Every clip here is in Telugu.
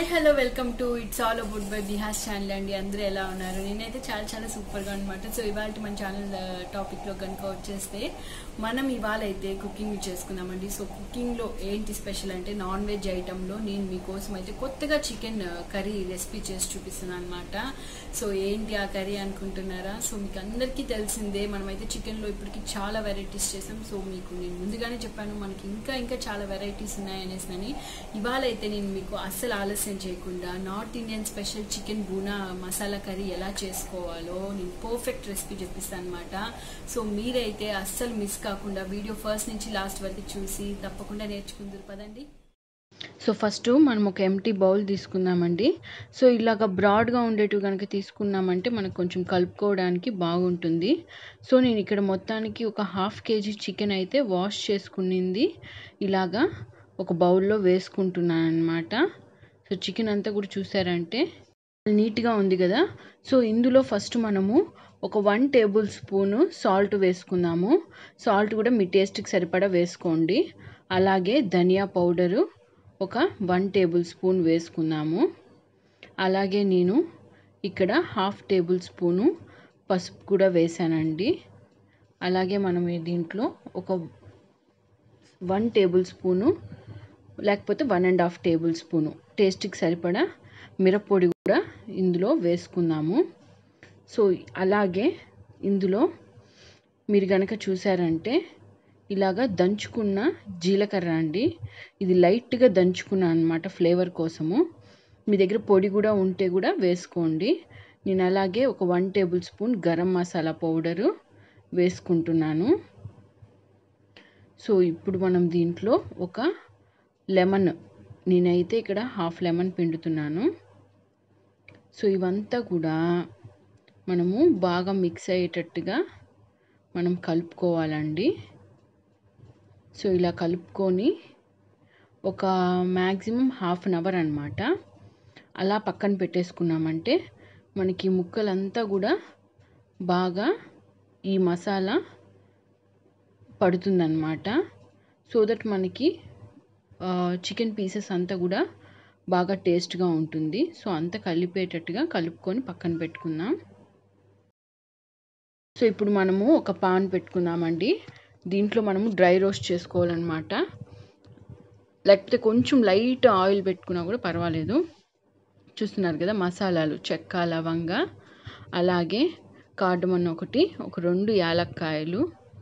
hi hello welcome to it's all about by బిహాస్ ఛానల్ అండి అందరూ ఎలా ఉన్నారు నేనైతే చాలా చాలా సూపర్గా అనమాట సో ఇవాళ మన ఛానల్ టాపిక్లో కనుక వచ్చేస్తే మనం ఇవాళ అయితే కుకింగ్ చేసుకుందామండి సో కుకింగ్లో ఏంటి స్పెషల్ అంటే నాన్ వెజ్ ఐటెంలో నేను మీకోసం అయితే కొత్తగా చికెన్ కర్రీ రెసిపీ చేసి చూపిస్తున్నాను అనమాట సో ఏంటి ఆ కర్రీ అనుకుంటున్నారా సో మీకు అందరికీ తెలిసిందే మనమైతే చికెన్లో ఇప్పటికి చాలా వెరైటీస్ చేసాం సో మీకు నేను ముందుగానే చెప్పాను మనకి ఇంకా ఇంకా చాలా వెరైటీస్ ఉన్నాయనేసి అని ఇవాళ అయితే నేను మీకు అస్సలు ఆలస్యం చేయకుండా North Indian special chicken bhuna masala curry ఎలా చేసుకోవాలో నేను పర్ఫెక్ట్ రెసిపీ చెప్పిస్తాను అనమాట సో మీరైతే అస్సలు మిస్ కాకుండా వీడియో ఫస్ట్ నుంచి లాస్ట్ వరకు చూసి తప్పకుండా నేర్చుకుందరు పదండి సో ఫస్ట్ మనం ఒక ఎంటీ బౌల్ తీసుకుందామండి సో ఇలాగ బ్రాడ్గా ఉండేటివి కనుక తీసుకున్నామంటే మనకు కొంచెం కలుపుకోవడానికి బాగుంటుంది సో నేను ఇక్కడ మొత్తానికి ఒక హాఫ్ కేజీ చికెన్ అయితే వాష్ చేసుకునింది ఇలాగా ఒక బౌల్లో వేసుకుంటున్నాను అనమాట సో చికెన్ అంతా కూడా చూసారంటే నీట్గా ఉంది కదా సో ఇందులో ఫస్ట్ మనము ఒక వన్ టేబుల్ స్పూను సాల్ట్ వేసుకుందాము సాల్ట్ కూడా మీ టేస్ట్కి సరిపడా వేసుకోండి అలాగే ధనియా పౌడరు ఒక వన్ టేబుల్ స్పూన్ వేసుకుందాము అలాగే నేను ఇక్కడ హాఫ్ టేబుల్ స్పూను పసుపు కూడా వేసానండి అలాగే మనం దీంట్లో ఒక వన్ టేబుల్ స్పూను లేకపోతే one and half tablespoon టేస్ట్కి సరిపడా మిరప్పొడి కూడా ఇందులో వేసుకుందాము సో అలాగే ఇందులో మీరు కనుక చూసారంటే ఇలాగా దంచుకున్న జీలకర్ర అండి ఇది లైట్గా దంచుకున్నా అనమాట ఫ్లేవర్ కోసము మీ దగ్గర పొడి కూడా ఉంటే కూడా వేసుకోండి నేను అలాగే ఒక one tablespoon garam masala powder వేసుకుంటున్నాను సో ఇప్పుడు మనం దీంట్లో ఒక లెమన్ నేనైతే ఇక్కడ హాఫ్ లెమన్ పిండుతున్నాను సో ఇవంతా కూడా మనము బాగా మిక్స్ అయ్యేటట్టుగా మనం కలుపుకోవాలండి సో ఇలా కలుపుకొని ఒక మ్యాక్సిమం హాఫ్ అన్ అవర్ అనమాట అలా పక్కన పెట్టేసుకున్నామంటే మనకి ముక్కలంతా కూడా బాగా ఈ మసాలా పడుతుందన్నమాట సో దట్ మనకి చికెన్ పీసెస్ అంతా కూడా బాగా టేస్ట్గా ఉంటుంది సో అంతా కలిపేటట్టుగా కలుపుకొని పక్కన పెట్టుకుందాం సో ఇప్పుడు మనము ఒక పాన్ పెట్టుకుందామండి దీంట్లో మనము డ్రై రోస్ట్ చేసుకోవాలన్నమాట లేకపోతే కొంచెం లైట్ ఆయిల్ పెట్టుకున్నా కూడా పర్వాలేదు చూస్తున్నారు కదా మసాలాలు చెక్క లవంగ అలాగే కార్డమన్ ఒకటి ఒక రెండు యాలక్కాయలు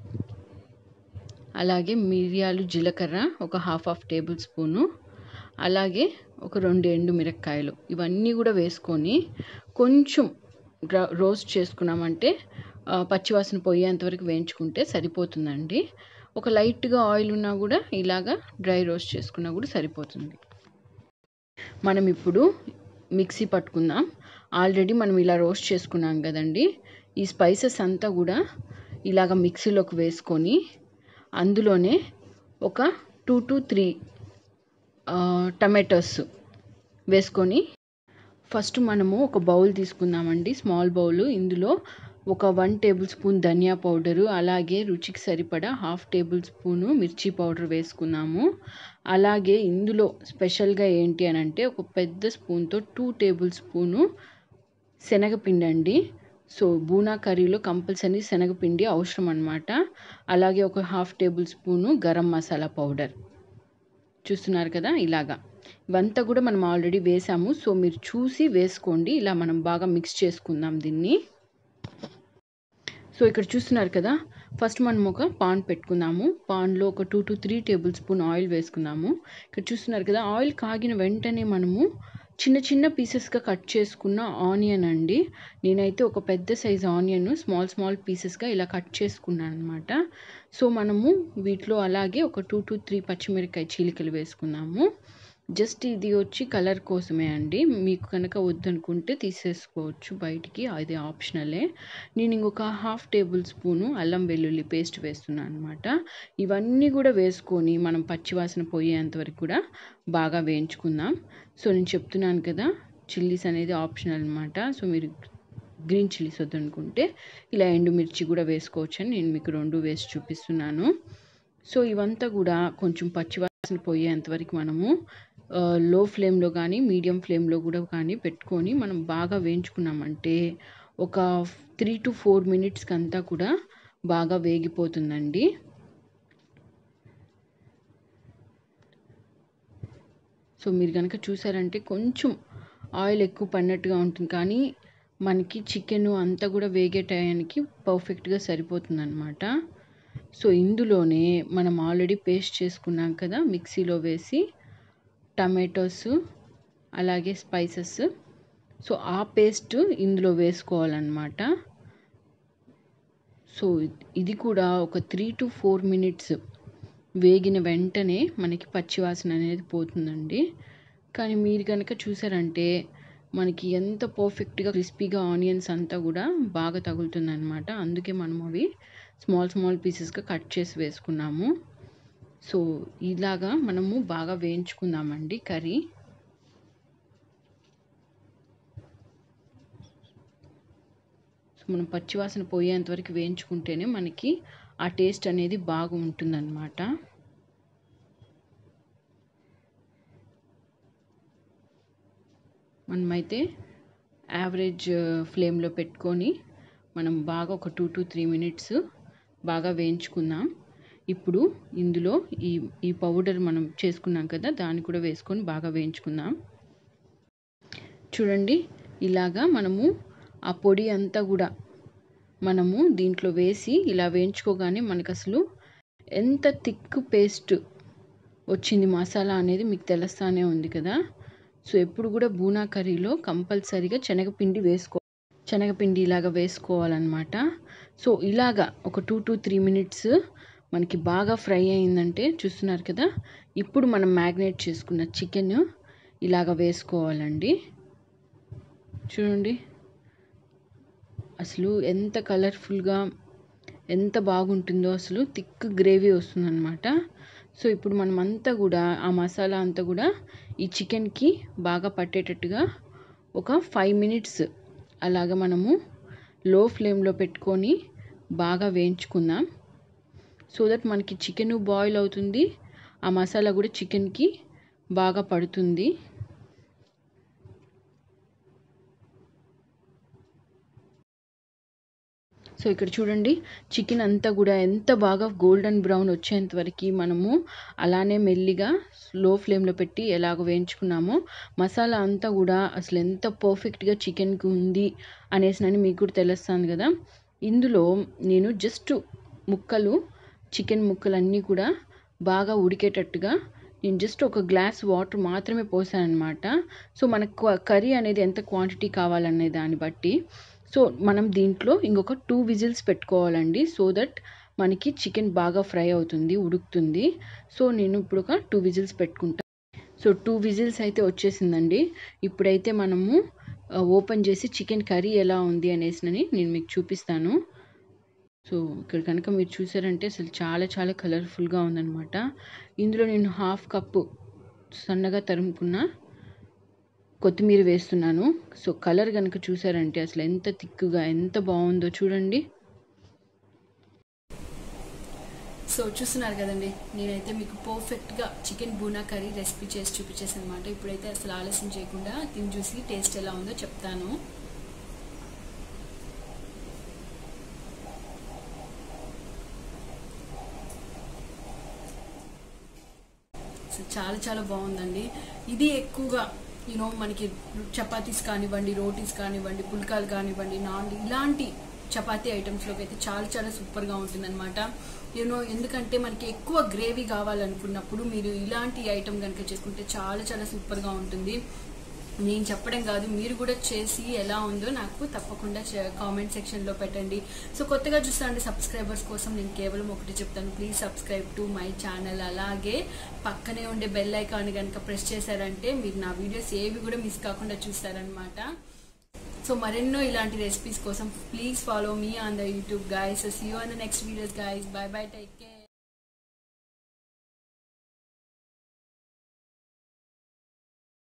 అలాగే మిరియాలు జీలకర్ర ఒక హాఫ్ హాఫ్ టేబుల్ స్పూను అలాగే ఒక రెండు ఎండు మిరపకాయలు ఇవన్నీ కూడా వేసుకొని కొంచెం రోస్ట్ చేసుకున్నామంటే పచ్చివాసన పోయేంతవరకు వేయించుకుంటే సరిపోతుందండి ఒక లైట్గా ఆయిల్ ఉన్నా కూడా ఇలాగా డ్రై రోస్ట్ చేసుకున్నా కూడా సరిపోతుంది మనం ఇప్పుడు మిక్సీ పట్టుకుందాం ఆల్రెడీ మనం ఇలా రోస్ట్ చేసుకున్నాం కదండి ఈ స్పైసెస్ అంతా కూడా ఇలాగ మిక్సీలోకి వేసుకొని అందులోనే ఒక టూ టు త్రీ టమాటోస్ వేసుకొని ఫస్ట్ మనము ఒక బౌల్ తీసుకుందామండి స్మాల్ బౌల్ ఇందులో ఒక వన్ టేబుల్ స్పూన్ ధనియా పౌడరు అలాగే రుచికి సరిపడా హాఫ్ టేబుల్ స్పూను మిర్చి పౌడర్ వేసుకున్నాము అలాగే ఇందులో స్పెషల్గా ఏంటి అని అంటే ఒక పెద్ద స్పూన్తో టూ టేబుల్ స్పూను శనగపిండి అండి సో బూనా కర్రీలో కంపల్సరీ శనగపిండి అవసరం అనమాట అలాగే ఒక half tablespoon garam masala powder చూస్తున్నారు కదా ఇలాగా ఇవంతా కూడా మనం ఆల్రెడీ వేసాము సో మీరు చూసి వేసుకోండి ఇలా మనం బాగా మిక్స్ చేసుకుందాం దీన్ని సో ఇక్కడ చూస్తున్నారు కదా ఫస్ట్ మనం ఒక పాన్ పెట్టుకుందాము పాన్లో ఒక two to three tablespoon oil వేసుకుందాము ఇక్కడ చూస్తున్నారు కదా ఆయిల్ కాగిన వెంటనే మనము చిన్న చిన్న పీసెస్గా కట్ చేసుకున్న ఆనియన్ అండి నేనైతే ఒక పెద్ద సైజ్ ఆనియన్ స్మాల్ స్మాల్ పీసెస్గా ఇలా కట్ చేసుకున్నాను అనమాట సో మనము వీటిలో అలాగే ఒక టూ టు త్రీ పచ్చిమిరకాయ చీలికలు వేసుకున్నాము జస్ట్ ఇది వచ్చి కలర్ కోసమే అండి మీకు కనుక వద్దనుకుంటే తీసేసుకోవచ్చు బయటికి అది ఆప్షనలే నేను ఇంకొక హాఫ్ టేబుల్ స్పూను అల్లం వెల్లుల్లి పేస్ట్ వేస్తున్నాను అనమాట ఇవన్నీ కూడా వేసుకొని మనం పచ్చివాసన పోయేంత వరకు కూడా బాగా వేయించుకుందాం సో నేను చెప్తున్నాను కదా చిల్లీస్ అనేది ఆప్షనల్ అనమాట సో మీరు గ్రీన్ చిల్లీస్ వద్దనుకుంటే ఇలా ఎండుమిర్చి కూడా వేసుకోవచ్చు అని నేను మీకు రెండు వేసి చూపిస్తున్నాను సో ఇవంతా కూడా కొంచెం పచ్చివాసన పోయేంత వరకు మనము లో ఫ్లేమ్లో కానీ మీడియం ఫ్లేమ్లో కూడా కానీ పెట్టుకొని మనం బాగా వేయించుకున్నామంటే ఒక త్రీ టు ఫోర్ మినిట్స్కి అంతా కూడా బాగా వేగిపోతుందండి సో మీరు కనుక చూసారంటే కొంచెం ఆయిల్ ఎక్కువ పడినట్టుగా ఉంటుంది కానీ మనకి చికెన్ అంతా కూడా వేగే టయానికి పర్ఫెక్ట్గా సరిపోతుంది అనమాట సో ఇందులోనే మనం ఆల్రెడీ పేస్ట్ చేసుకున్నాం కదా మిక్సీలో వేసి టమాటోస్ అలాగే స్పైసెస్ సో ఆ పేస్ట్ ఇందులో వేసుకోవాలన్నమాట సో ఇది కూడా ఒక త్రీ టు ఫోర్ మినిట్స్ వేగిన వెంటనే మనకి పచ్చివాసన అనేది పోతుందండి కానీ మీరు కనుక చూసారంటే మనకి ఎంత పర్ఫెక్ట్గా క్రిస్పీగా ఆనియన్స్ అంతా కూడా బాగా తగులుతుంది అనమాట అందుకే మనం అవి స్మాల్ స్మాల్ పీసెస్గా కట్ చేసి వేసుకున్నాము సో ఇలాగా మనము బాగా వేయించుకుందామండి కర్రీ సో మనం పచ్చివాసన పోయేంత వరకు వేయించుకుంటేనే మనకి ఆ టేస్ట్ అనేది బాగా ఉంటుందన్నమాట మనమైతే యావరేజ్ ఫ్లేమ్లో పెట్టుకొని మనం బాగా ఒక టూ టు త్రీ మినిట్స్ బాగా వేయించుకుందాం ఇప్పుడు ఇందులో ఈ ఈ పౌడర్ మనం చేసుకున్నాం కదా దాన్ని కూడా వేసుకొని బాగా వేయించుకుందాం చూడండి ఇలాగా మనము ఆ పొడి అంతా కూడా మనము దీంట్లో వేసి ఇలా వేయించుకోగానే మనకు అసలు ఎంత థిక్ పేస్ట్ వచ్చింది మసాలా అనేది మీకు తెలుస్తానే ఉంది కదా సో ఎప్పుడు కూడా బూనా కర్రీలో కంపల్సరీగా శనగపిండి వేసుకో శనగపిండి ఇలాగా వేసుకోవాలన్నమాట సో ఇలాగా ఒక టూ టు త్రీ మినిట్స్ మనకి బాగా ఫ్రై అయిందంటే చూస్తున్నారు కదా ఇప్పుడు మనం మ్యాగ్నేట్ చేసుకున్న చికెన్ ఇలాగ వేసుకోవాలండి చూడండి అసలు ఎంత కలర్ఫుల్గా ఎంత బాగుంటుందో అసలు థిక్ గ్రేవీ వస్తుందన్నమాట సో ఇప్పుడు మనం అంతా కూడా ఆ మసాలా అంతా కూడా ఈ చికెన్కి బాగా పట్టేటట్టుగా ఒక ఫైవ్ మినిట్స్ అలాగ మనము లో ఫ్లేమ్లో పెట్టుకొని బాగా వేయించుకుందాం సో దట్ మనకి చికెన్ బాయిల్ అవుతుంది ఆ మసాలా కూడా చికెన్కి బాగా పడుతుంది సో ఇక్కడ చూడండి చికెన్ అంతా కూడా ఎంత బాగా గోల్డెన్ బ్రౌన్ వచ్చేంత వరకు మనము అలానే మెల్లిగా లో ఫ్లేమ్లో పెట్టి ఎలాగ వేయించుకున్నామో మసాలా అంతా కూడా అసలు ఎంత పర్ఫెక్ట్గా చికెన్కి ఉంది అనేసినని మీకు కూడా తెలుస్తుంది కదా ఇందులో నేను జస్ట్ ముక్కలు చికెన్ ముక్కలన్నీ కూడా బాగా ఉడికేటట్టుగా నేను జస్ట్ ఒక గ్లాస్ వాటర్ మాత్రమే పోసాను అనమాట సో మనకు కర్రీ అనేది ఎంత క్వాంటిటీ కావాలనే దాన్ని బట్టి సో మనం దీంట్లో ఇంకొక టూ విజిల్స్ పెట్టుకోవాలండి సో దట్ మనకి చికెన్ బాగా ఫ్రై అవుతుంది ఉడుకుతుంది సో నేను ఇప్పుడు ఒక టూ విజిల్స్ పెట్టుకుంటా సో టూ విజిల్స్ అయితే వచ్చేసిందండి ఇప్పుడైతే మనము ఓపెన్ చేసి చికెన్ కర్రీ ఎలా ఉంది అనేసినని నేను మీకు చూపిస్తాను సో ఇక్కడ కనుక మీరు చూసారంటే అసలు చాలా చాలా కలర్ఫుల్గా ఉందన్నమాట ఇందులో నేను హాఫ్ కప్పు సన్నగా తరుముకున్న కొత్తిమీర వేస్తున్నాను సో కలర్ కనుక చూసారంటే అసలు ఎంత థిక్గా ఎంత బాగుందో చూడండి సో చూస్తున్నారు కదండి నేనైతే మీకు పర్ఫెక్ట్గా చికెన్ బూనా కర్రీ రెసిపీ చేసి చూపించేసాను అనమాట ఇప్పుడైతే అసలు ఆలస్యం చేయకుండా తిని చూసి టేస్ట్ ఎలా ఉందో చెప్తాను సో చాలా చాలా బాగుందండి ఇది ఎక్కువగా యూనో మనకి చపాతీస్ కానివ్వండి రోటీస్ కానివ్వండి పుల్కాలు కానివ్వండి నాన్ ఇలాంటి చపాతీ ఐటమ్స్లోకి అయితే చాలా చాలా సూపర్గా ఉంటుందన్నమాట యూనో ఎందుకంటే మనకి ఎక్కువ గ్రేవీ కావాలనుకున్నప్పుడు మీరు ఇలాంటి ఐటమ్ కనుక చేసుకుంటే చాలా చాలా సూపర్గా ఉంటుంది నేను చెప్పడం కాదు మీరు కూడా చేసి ఎలా ఉందో నాకు తప్పకుండా కామెంట్ సెక్షన్లో పెట్టండి సో కొత్తగా చూస్తాండి సబ్స్క్రైబర్స్ కోసం నేను కేవలం ఒకటి చెప్తాను please subscribe to my channel అలాగే పక్కనే ఉండే బెల్ ఐకాన్ కనుక ప్రెస్ చేశారంటే మీరు నా వీడియోస్ ఏవి కూడా మిస్ కాకుండా చూస్తారనమాట సో మరెన్నో ఇలాంటి రెసిపీస్ కోసం please follow me on the YouTube guys see you on the next videos guys bye bye take care